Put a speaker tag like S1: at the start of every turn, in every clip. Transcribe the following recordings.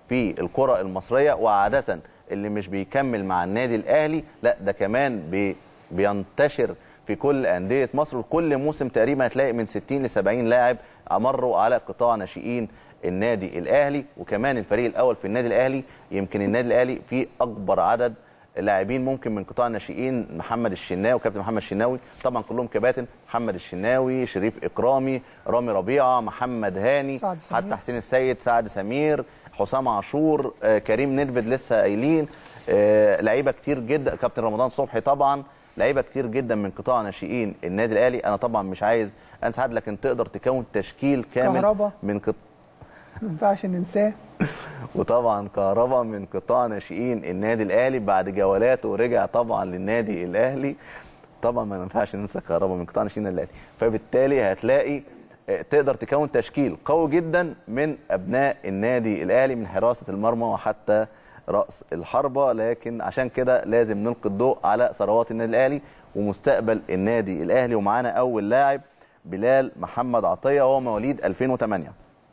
S1: في الكره المصريه وعاده اللي مش بيكمل مع النادي الاهلي لا ده كمان بي بينتشر في كل انديه مصر وكل موسم تقريبا هتلاقي من 60 ل 70 لاعب مروا على قطاع ناشئين النادي الاهلي وكمان الفريق الاول في النادي الاهلي يمكن النادي الاهلي فيه اكبر عدد لاعبين ممكن من قطاع الناشئين محمد الشناوي وكابتن محمد الشناوي طبعا كلهم كباتن محمد الشناوي شريف اكرامي رامي ربيعه محمد هاني
S2: سعد سمير.
S1: حتى حسين السيد سعد سمير حسام عاشور آه، كريم ندفد لسه قايلين آه، لعيبه كتير جدا كابتن رمضان صبحي طبعا لعيبه كتير جدا من قطاع ناشئين النادي الاهلي انا طبعا مش عايز انسى حد لكن تقدر تكون تشكيل كامل
S2: كهربا.
S1: من قط...
S2: ما ينفعش ننساه
S1: وطبعا كهربا من قطاع ناشئين النادي الاهلي بعد جولاته ورجع طبعا للنادي الاهلي طبعا ما ينفعش ننسى كهربا من قطاع ناشئين النادي الاهلي فبالتالي هتلاقي آه، تقدر تكون تشكيل قوي جدا من ابناء النادي الاهلي من حراسه المرمى وحتى راس الحربه لكن عشان كده لازم نلقي الضوء على ثروات النادي الاهلي ومستقبل النادي الاهلي ومعانا اول لاعب بلال محمد عطيه وهو مواليد 2008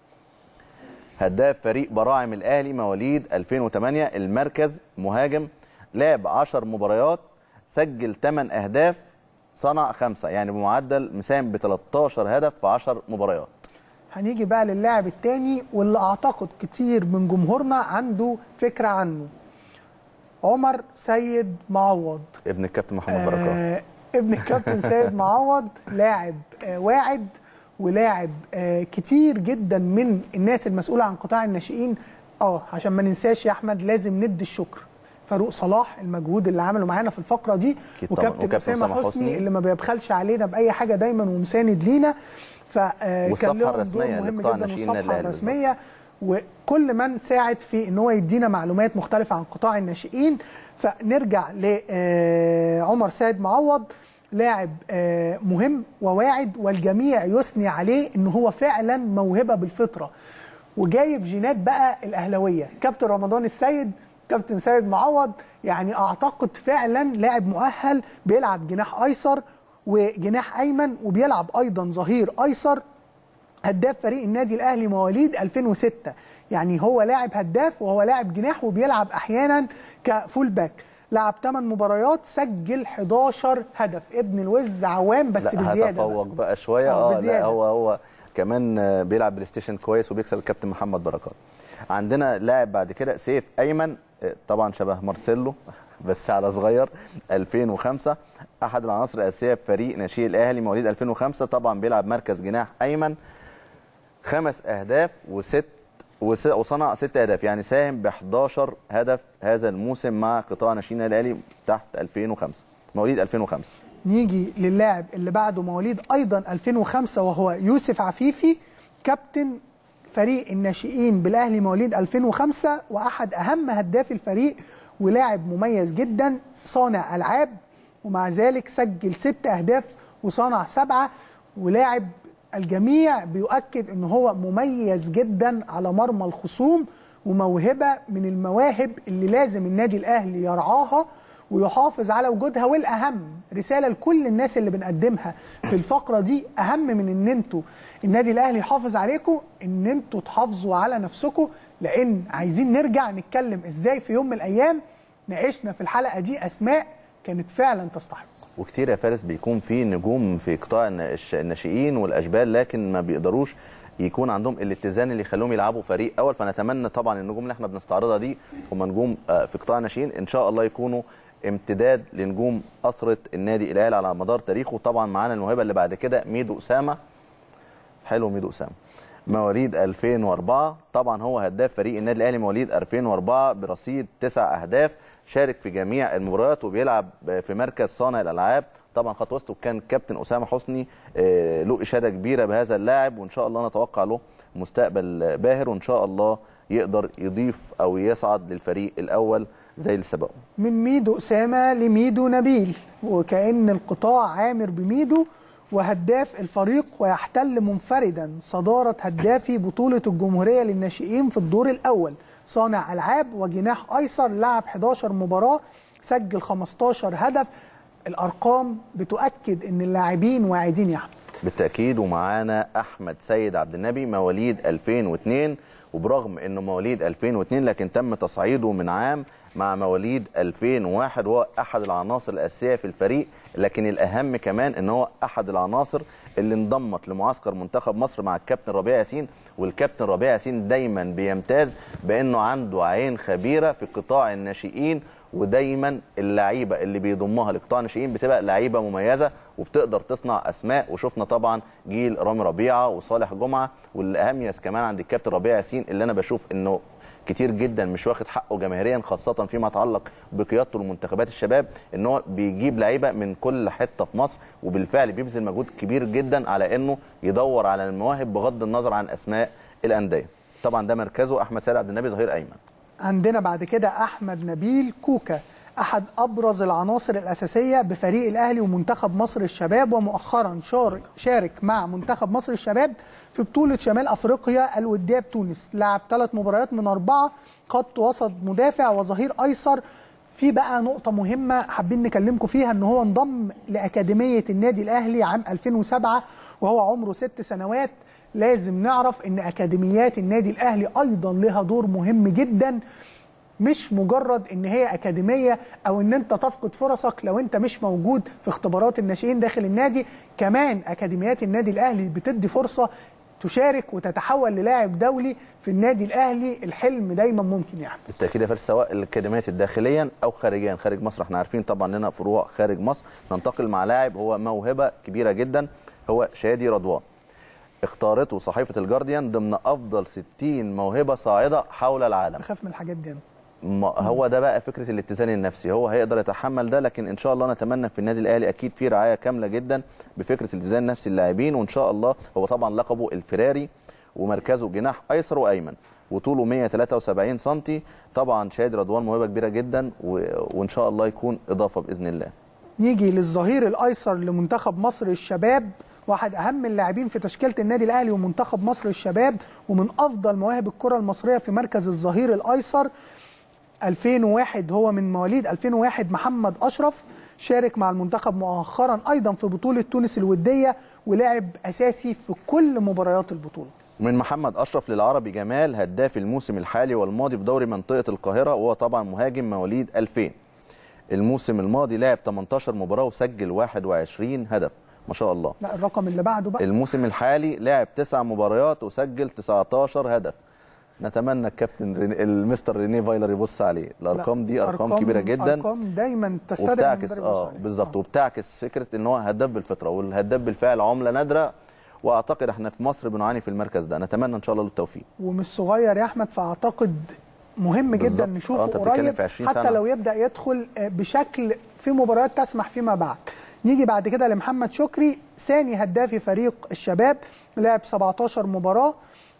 S1: هداف فريق براعم الاهلي مواليد 2008 المركز مهاجم لعب 10 مباريات سجل 8 اهداف صنع خمسه يعني بمعدل مساهم ب 13 هدف في 10 مباريات
S2: هنيجي بقى للاعب التاني واللي اعتقد كتير من جمهورنا عنده فكره عنه عمر سيد معوض
S1: ابن الكابتن محمد بركات
S2: آه ابن الكابتن سيد معوض لاعب آه واعد ولاعب آه كتير جدا من الناس المسؤوله عن قطاع الناشئين اه عشان ما ننساش يا احمد لازم ندي الشكر فاروق صلاح المجهود اللي عمله معانا في الفقره دي
S1: أكيد طبعاً.
S2: وكابتن
S1: وكابتن
S2: اسامه
S1: أسامة
S2: حسني,
S1: حسني.
S2: اللي ما بيبخلش علينا باي حاجه دايما ومساند لينا فكان
S1: والصفحة
S2: لهم دور
S1: الرسمية
S2: مهم
S1: لقطاع
S2: جدا
S1: الناشئين
S2: والصفحه
S1: الأهلي
S2: الرسميه وكل من ساعد في ان هو يدينا معلومات مختلفه عن قطاع الناشئين فنرجع لعمر سيد معوض لاعب آه، مهم وواعد والجميع يثني عليه ان هو فعلا موهبه بالفطره وجايب جينات بقى الاهلاويه كابتن رمضان السيد كابتن سيد معوض يعني اعتقد فعلا لاعب مؤهل بيلعب جناح ايسر وجناح ايمن وبيلعب ايضا ظهير ايسر هداف فريق النادي الاهلي مواليد 2006 يعني هو لاعب هداف وهو لاعب جناح وبيلعب احيانا كفول باك لعب 8 مباريات سجل 11 هدف ابن الوز عوام بس
S1: لا
S2: بزياده
S1: هتفوق
S2: بقى.
S1: بقى شويه
S2: آه،
S1: اه لا
S2: بزيادة.
S1: هو هو كمان آه، بيلعب بلاي ستيشن كويس وبيكسب الكابتن محمد بركات عندنا لاعب بعد كده سيف ايمن آه، طبعا شبه مارسيلو بس على صغير 2005 احد العناصر الاساسيه في فريق ناشئ الاهلي مواليد 2005 طبعا بيلعب مركز جناح ايمن خمس اهداف وست وس- وصنع ست اهداف يعني ساهم ب 11 هدف هذا الموسم مع قطاع ناشئين الاهلي تحت 2005 مواليد 2005
S2: نيجي للاعب اللي بعده مواليد ايضا 2005 وهو يوسف عفيفي كابتن فريق الناشئين بالاهلي مواليد 2005 واحد اهم هداف الفريق ولاعب مميز جدا صانع العاب ومع ذلك سجل ست اهداف وصنع سبعه ولاعب الجميع بيؤكد ان هو مميز جدا على مرمى الخصوم وموهبه من المواهب اللي لازم النادي الاهلي يرعاها ويحافظ على وجودها والاهم رساله لكل الناس اللي بنقدمها في الفقره دي اهم من ان انتوا النادي الاهلي يحافظ عليكم ان انتوا تحافظوا على نفسكم لان عايزين نرجع نتكلم ازاي في يوم من الايام ناقشنا في الحلقه دي اسماء كانت فعلا تستحق
S1: وكتير يا فارس بيكون في نجوم في قطاع الناش- الناشئين والاشبال لكن ما بيقدروش يكون عندهم الاتزان اللي يخليهم يلعبوا فريق اول فنتمنى طبعا النجوم اللي احنا بنستعرضها دي هم نجوم آه، في قطاع الناشئين ان شاء الله يكونوا امتداد لنجوم اثره النادي الاهلي على مدار تاريخه طبعا معانا الموهبه اللي بعد كده ميدو اسامه حلو ميدو اسامه مواليد 2004 طبعا هو هداف فريق النادي الاهلي مواليد 2004 برصيد تسع اهداف شارك في جميع المباريات وبيلعب في مركز صانع الالعاب طبعا خط وسط وكان كابتن اسامه حسني آه، له اشاده كبيره بهذا اللاعب وان شاء الله نتوقع له مستقبل باهر وان شاء الله يقدر يضيف او يصعد للفريق الاول زي اللي سبقه
S2: من ميدو اسامه لميدو نبيل وكأن القطاع عامر بميدو وهداف الفريق ويحتل منفردا صدارة هدافي بطولة الجمهورية للناشئين في الدور الأول صانع ألعاب وجناح أيسر لعب 11 مباراة سجل 15 هدف الأرقام بتؤكد أن اللاعبين واعدين يا أحمد
S1: بالتاكيد ومعانا احمد سيد عبد النبي مواليد 2002 وبرغم انه مواليد 2002 لكن تم تصعيده من عام مع مواليد 2001 وهو احد العناصر الاساسيه في الفريق لكن الاهم كمان ان هو احد العناصر اللي انضمت لمعسكر منتخب مصر مع الكابتن ربيع ياسين والكابتن ربيع ياسين دايما بيمتاز بانه عنده عين خبيره في قطاع الناشئين ودايما اللعيبه اللي بيضمها لقطاع الناشئين بتبقى لعيبه مميزه وبتقدر تصنع اسماء وشفنا طبعا جيل رامي ربيعه وصالح جمعه والاهميس كمان عند الكابتن ربيع ياسين اللي انا بشوف انه كتير جدا مش واخد حقه جماهيريا خاصه فيما يتعلق بقيادته لمنتخبات الشباب ان هو بيجيب لعيبه من كل حته في مصر وبالفعل بيبذل مجهود كبير جدا على انه يدور على المواهب بغض النظر عن اسماء الانديه طبعا ده مركزه احمد سيد عبد النبي ظهير ايمن
S2: عندنا بعد كده احمد نبيل كوكا احد ابرز العناصر الاساسيه بفريق الاهلي ومنتخب مصر الشباب ومؤخرا شارك شارك مع منتخب مصر الشباب في بطوله شمال افريقيا الوديه بتونس لعب ثلاث مباريات من اربعه خط وسط مدافع وظهير ايسر في بقى نقطة مهمة حابين نكلمكم فيها ان هو انضم لأكاديمية النادي الأهلي عام 2007 وهو عمره ست سنوات لازم نعرف ان أكاديميات النادي الأهلي أيضا لها دور مهم جدا مش مجرد ان هي اكاديميه او ان انت تفقد فرصك لو انت مش موجود في اختبارات الناشئين داخل النادي كمان اكاديميات النادي الاهلي بتدي فرصه تشارك وتتحول للاعب دولي في النادي الاهلي الحلم دايما ممكن يحمل
S1: بالتاكيد يا فارس سواء الاكاديميات الداخليا او خارجيا خارج مصر احنا عارفين طبعا لنا فروع خارج مصر ننتقل مع لاعب هو موهبه كبيره جدا هو شادي رضوان اختارته صحيفه الجارديان ضمن افضل 60 موهبه صاعده حول العالم
S2: بخاف من الحاجات دي أنا.
S1: ما هو ده بقى فكره الاتزان النفسي هو هيقدر يتحمل ده لكن ان شاء الله نتمنى في النادي الاهلي اكيد في رعايه كامله جدا بفكره الاتزان النفسي اللاعبين وان شاء الله هو طبعا لقبه الفراري ومركزه جناح ايسر وايمن وطوله 173 سم طبعا شادي رضوان موهبه كبيره جدا و... وان شاء الله يكون اضافه باذن الله
S2: نيجي للظهير الايسر لمنتخب مصر الشباب واحد اهم اللاعبين في تشكيله النادي الاهلي ومنتخب مصر الشباب ومن افضل مواهب الكره المصريه في مركز الظهير الايسر 2001 هو من مواليد 2001 محمد اشرف شارك مع المنتخب مؤخرا ايضا في بطوله تونس الوديه ولعب اساسي في كل مباريات البطوله
S1: من محمد اشرف للعربي جمال هداف الموسم الحالي والماضي بدوري منطقه القاهره وهو طبعا مهاجم مواليد 2000 الموسم الماضي لعب 18 مباراه وسجل 21 هدف ما شاء الله
S2: لا الرقم اللي بعده بقى
S1: الموسم الحالي لعب 9 مباريات وسجل 19 هدف نتمنى الكابتن ريني المستر ريني فايلر يبص عليه الارقام دي ارقام, كبيره جدا
S2: ارقام دايما تستدعي
S1: وبتعكس
S2: المدرب
S1: اه
S2: الصالح.
S1: بالظبط وبتعكس فكره ان هو هداف بالفطره والهداف بالفعل عمله نادره واعتقد احنا في مصر بنعاني في المركز ده نتمنى ان شاء الله له التوفيق
S2: ومش صغير يا احمد فاعتقد مهم جدا
S1: بالظبط. آه،
S2: نشوفه
S1: أنت بتتكلم
S2: قريب
S1: في 20
S2: حتى
S1: سنة.
S2: لو يبدا يدخل آه، بشكل في مباريات تسمح فيما بعد نيجي بعد كده لمحمد شكري ثاني هداف فريق الشباب لعب 17 مباراه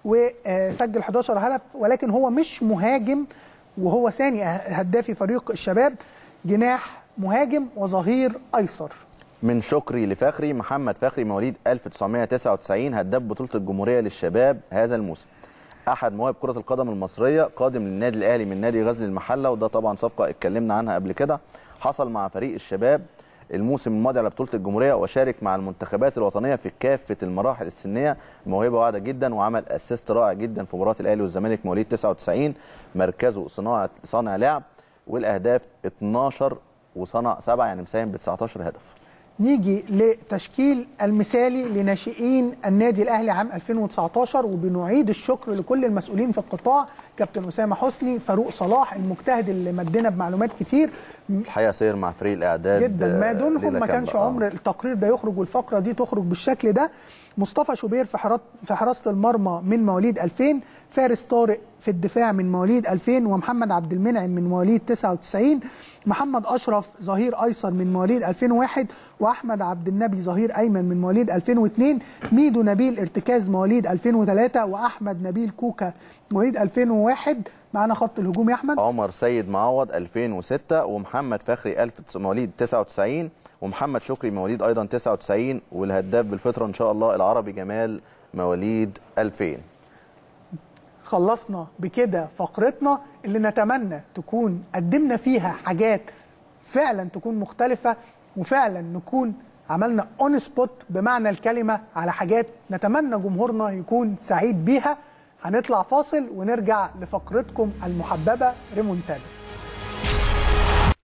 S2: وسجل 11 هدف ولكن هو مش مهاجم وهو ثاني هداف فريق الشباب جناح مهاجم وظهير ايسر
S1: من شكري لفخري محمد فخري مواليد 1999 هداف بطوله الجمهوريه للشباب هذا الموسم احد مواهب كره القدم المصريه قادم للنادي الاهلي من نادي غزل المحله وده طبعا صفقه اتكلمنا عنها قبل كده حصل مع فريق الشباب الموسم الماضي على بطوله الجمهوريه وشارك مع المنتخبات الوطنيه في كافه المراحل السنيه موهبه واعده جدا وعمل اسيست رائع جدا في مباراه الاهلي والزمالك مواليد 99 مركزه صناعه صانع لعب والاهداف 12 وصنع سبعه يعني مساهم ب 19 هدف
S2: نيجي لتشكيل المثالي لناشئين النادي الاهلي عام 2019 وبنعيد الشكر لكل المسؤولين في القطاع كابتن اسامه حسني فاروق صلاح المجتهد اللي مدنا بمعلومات كتير
S1: الحقيقه سير مع فريق الاعداد
S2: جدا ما
S1: آه،
S2: دونهم
S1: ليلة
S2: ما
S1: كاملة.
S2: كانش
S1: آه.
S2: عمر التقرير ده يخرج والفقره دي تخرج بالشكل ده مصطفى شوبير في حرا- في حراسه المرمى من مواليد 2000 فارس طارق في الدفاع من مواليد 2000 ومحمد عبد المنعم من مواليد 99 محمد اشرف ظهير ايسر من مواليد 2001 واحمد عبد النبي ظهير ايمن من مواليد 2002 ميدو نبيل ارتكاز مواليد 2003 واحمد نبيل كوكا مواليد 2001 معانا خط الهجوم يا احمد
S1: عمر سيد معوض 2006 ومحمد فخري 1000 مواليد 99 ومحمد شكري مواليد ايضا 99 والهداف بالفطره ان شاء الله العربي جمال مواليد 2000
S2: خلصنا بكده فقرتنا اللي نتمنى تكون قدمنا فيها حاجات فعلا تكون مختلفة وفعلا نكون عملنا اون سبوت بمعنى الكلمة على حاجات نتمنى جمهورنا يكون سعيد بيها هنطلع فاصل ونرجع لفقرتكم المحببه ريمونتادا